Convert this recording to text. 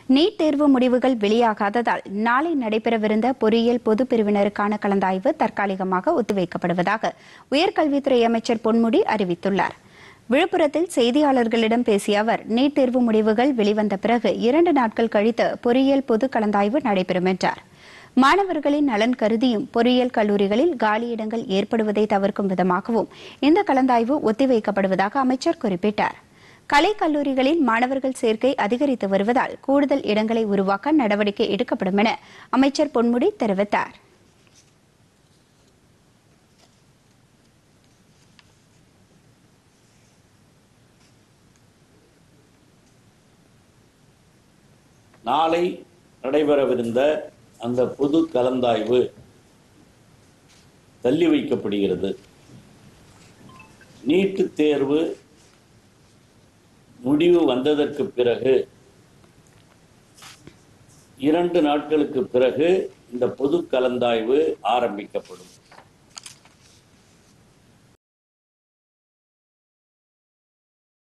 NEET தேர்வு முடிவுகள் வெளியாகாததால் நாளை நடைபெறவிருந்த பொறியியல் பொது பிரிவினருக்கான கலந்தாய்வு தற்காலிகமாக ஒத்திவைக்கப்படுவதாக உயர்கல்வித்துறை அமைச்சர் பொன்முடி அறிவித்துள்ளார் விழுப்புரத்தில் செய்தியாளர்களிடம் பேசிய அவர் நீட் தேர்வு முடிவுகள் வெளிவந்த பிறகு இரண்டு நாட்கள் கழித்து பொறியியல் பொது கலந்தாய்வு நடைபெறும் என்றார் மாணவர்களின் நலன் கருதியும் பொறியியல் கல்லூரிகளில் காலியிடங்கள் ஏற்படுவதை தவிர்க்கும் விதமாகவும் இந்த கலந்தாய்வு ஒத்திவைக்கப்படுவதாக அமைச்சர் குறிப்பிட்டார் கலை கல்லூரிகளில் மாணவர்கள் சேர்க்கை அதிகரித்து வருவதால் கூடுதல் இடங்களை உருவாக்க நடவடிக்கை எடுக்கப்படும் என அமைச்சர் பொன்முடி தெரிவித்தார் நாளை நடைபெறவிருந்த அந்த பொது கலந்தாய்வு தள்ளி வைக்கப்படுகிறது நீட்டு தேர்வு முடிவு வந்ததற்கு பிறகு இரண்டு நாட்களுக்கு பிறகு இந்த பொது கலந்தாய்வு ஆரம்பிக்கப்படும்